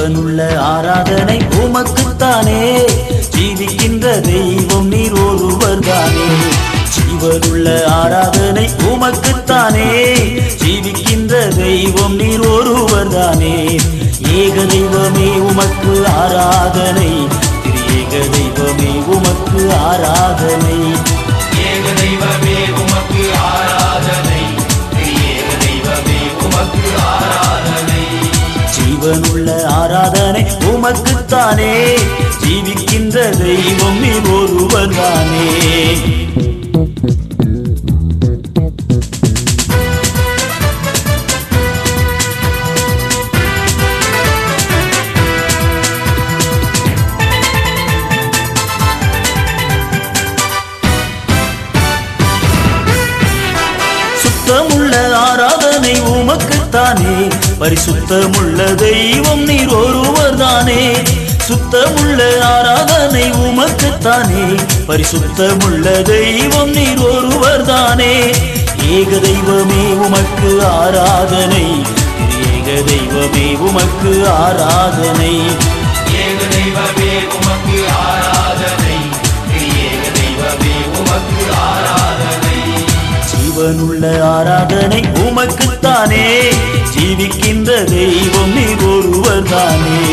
ஜீவனுள்ள ஆராதனை உமக்குத்தானே ஜீவிக்கின்ற தெய்வம் நீர் ஒருவர் தானே ஜீவனுள்ள ஆராதனை உமக்குத்தானே ஜீவிக்கின்ற தெய்வம் நீர் ஒருவர் தானே ஏக தெய்வமே உமக்கு ஆராதனை திரு ஏக தெய்வமே உமக்கு ஆராதனை ஏக தெய்வமே உமக்கு ஆராதனை ஏக தெய்வமே உமக்கு ஆராதனை ஜீவனுள்ள ஆராதனை உமக்குத்தானே ஜீவிக்கின்ற தெய்வம் நீ ஒருவர் தானே சுத்தமுள்ள ஆராதனை உமக்குத்தானே பரிசுத்தமுள்ள தெய்வம் நீர் ஒருவர் தானே சுத்தமுள்ள ஆராதனை உமக்குத்தானே பரிசுத்தமுள்ள தெய்வம் நீர் ஒருவர் தானே ஏக தெய்வமே உமக்கு ஆராதனை திரு ஏக தெய்வமே உமக்கு ஆராதனை ஏக தெய்வமே உமக்கு ஆராதனை ஏக தெய்வமே உமக்கு ஆராதனை ஜீவனுள்ள ஆராதனை உமக்குத்தானே ஜீவிக்கின்ற தெய்வம் நீ ஒருவர் தானே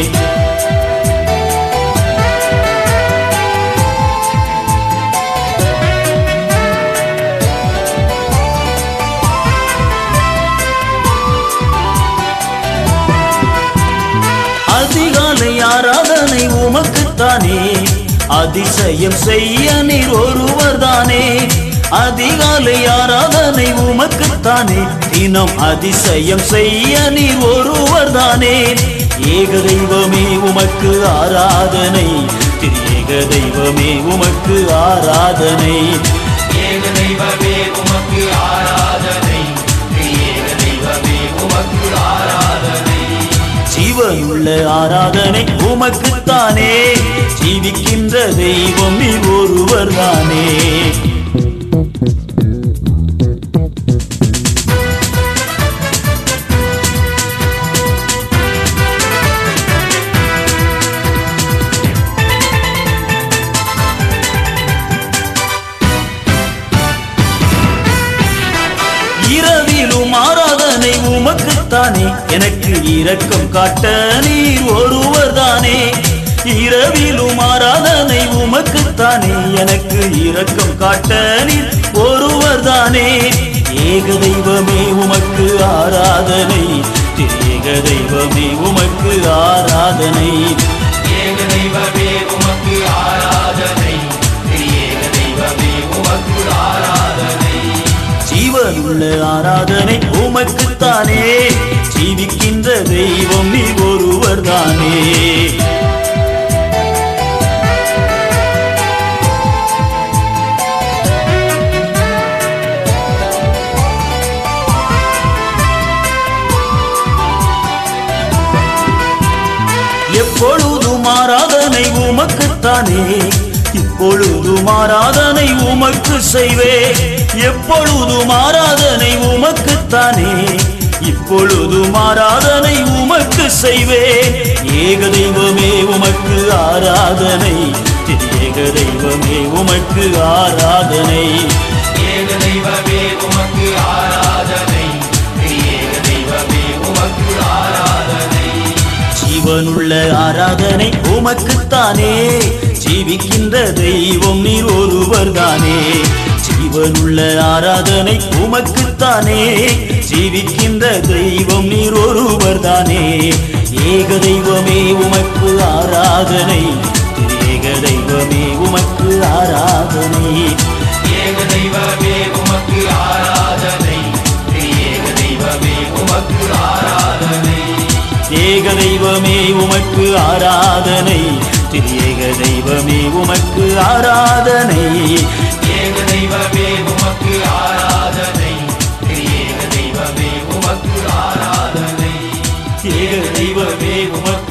அதிகாலை ஆராதனை உமக்குத்தானே அதிசயம் செய்ய நீர் ஒருவர் தானே அதிகாலை ஆராதனை உமக்குத்தானே தினம் அதிசயம் செய்ய நீர் ஒருவர் தானே ஏக தெய்வமே உமக்கு ஆராதனை திரு ஏக தெய்வமே உமக்கு ஆராதனை ஏக தெய்வமே உமக்கு ஆராதனை ஏக தெய்வமே உமக்கு ஆராதனை ஜீவனுள்ள ஆராதனை உமக்குத்தானே ஜீவிக்கின்ற தெய்வம் நீ ஒருவர் தானே இரவிலும் ஆராதனை உமக்குத்தானே எனக்கு இரக்கம் காட்ட நீர் ஒருவர் தானே இரவிலும் ஆராதனை உமக்குத்தானே எனக்கு இரக்கம் காட்ட நீர் ஒருவர் தானே ஏக தெய்வமே உமக்கு ஆராதனை திரு ஏக தெய்வமே உமக்கு ஆராதனை ஏக தெய்வமே உமக்கு ஆராதனை ஏக தெய்வமே உமக்கு ஆராதனை ஜீவனுள்ள ஆராதனை உமக்குத்தானே ஜீவிக்கின்ற தெய்வம் நீ ஒருவர் தானே எப்பொழுதும் ஆராதனை உமக்குத்தானே இப்பொழுதும் ஆராதனை உமக்கு செய்வே எப்பொழுதும் ஆராதனை உமக்குத்தானே இப்பொழுதும் ஆராதனை உமக்கு செய்வே ஏக தெய்வமே உமக்கு ஆராதனை திரு ஏக தெய்வமே உமக்கு ஆராதனை ஏக தெய்வமே உமக்கு ஆராதனை ஏக தெய்வமே உமக்கு ஆராதனை ஜீவனுள்ள ஆராதனை உமக்குத்தானே ஜீவிக்கின்ற தெய்வம் நீர் ஒருவர் தானே ஜீவனுள்ள ஆராதனை உமக்குத்தானே ஜீவிக்கின்ற தெய்வம் நீர் ஒருவர் தானே ஏக தெய்வமே உமக்கு ஆராதனை திரு ஏக தெய்வமே உமக்கு ஆராதனை ஏக தெய்வமே உமக்கு ஆராதனை ஏக தெய்வமே உமக்கு ஆராதனை ஏக தெய்வமே உமக்கு ஆராதனை திரு ஏக தெய்வமே உமக்கு ஆராதனை ஏக தெய்வமே உமக்கு ஆராதனை ஏக தெய்வமே உமக்கு ஆராதனை ஏக தெய்வமே உமக்கு